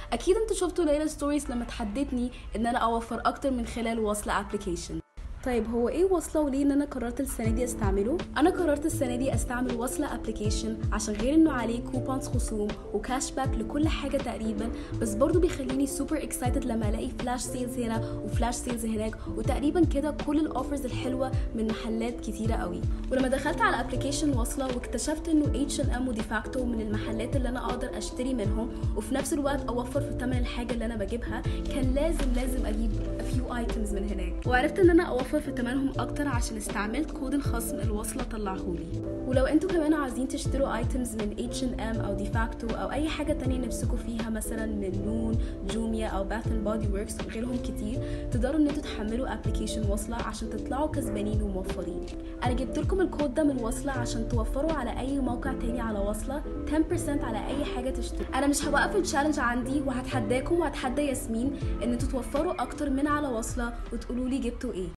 اكيد انتوا شفتوا ليلى ستوريز لما تحدتني ان انا اوفر اكتر من خلال وصله ابلكيشن طيب هو ايه وصله وليه ان انا قررت السنه دي استعمله انا قررت السنه دي استعمل وصله ابلكيشن عشان غير انه عليه كوبونز خصوم وكاش باك لكل حاجه تقريبا بس برضو بيخليني سوبر اكسايتد لما الاقي فلاش سيلز هنا وفلاش سيلز هناك وتقريبا كده كل الاوفرز الحلوه من محلات كتيره قوي ولما دخلت على ابلكيشن وصله واكتشفت انه اتش ان ام وديفاكتو من المحلات اللي انا اقدر اشتري منهم وفي نفس الوقت اوفر في ثمن الحاجه اللي انا بجيبها كان لازم لازم اجيب فيو ايتمز من هناك وعرفت ان انا اوفر في ثمنهم اكتر عشان استعملت كود الخصم الوصله طلعهولي ولو انتوا كمان عايزين تشتروا ايتمز من اتش ان ام او ديفاكتو او اي حاجه تانية نفسكم فيها مثلا من نون جوميا او باث اند بودي وركس وغيرهم كتير تقدروا ان انتوا تحملوا ابلكيشن وصله عشان تطلعوا كسبانين وموفرين انا جبت لكم الكود ده من وصله عشان توفروا على اي موقع تاني على وصله 10% على اي حاجه تشتري انا مش هوقف التشالنج عندي وهتحداكم وهتحدى ياسمين ان انتوا توفروا اكتر من على وصله وتقولوا لي جبتوا ايه